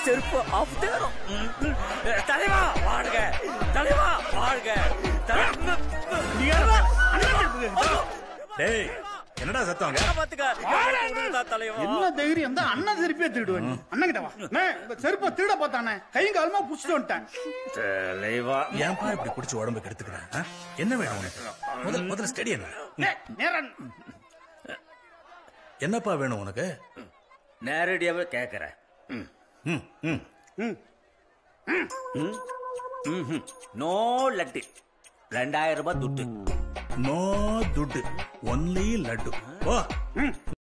செருப்பு அவுத்தேரும் தலைவா வாழ்க தலைவா வாழ்க தலைவா டேய் என்னடா சத்தம் அங்க பாத்துக்க விடுங்கடா தலைவா என்ன தைரியம் தான் அண்ணன் செருப்பே திருடுவேன் அண்ணன் கிட்ட வா அண்ணே, இந்த செருப்பை திருட பார்த்தானே கையும் காலமா புடிச்சிட்டு வந்துட்டேன் தலைவா ஏன்பா இப்படி குடிச்சு உடம்பு கெடுத்துக்கிறேன் ஆ? என்ன வேணும் உனக்கு முதல்ல முதல்ல ஸ்டடி என்ன டேய், நேரா- என்னப்பா வேணும் உனக்கு நேரடியாவே கேக்குறேன் ம் ம் நோ லட்டு ரெண்டாயிரம் ரூபாய் துட்டு நோ துட்டு ஒன்லி லட்டு ஓ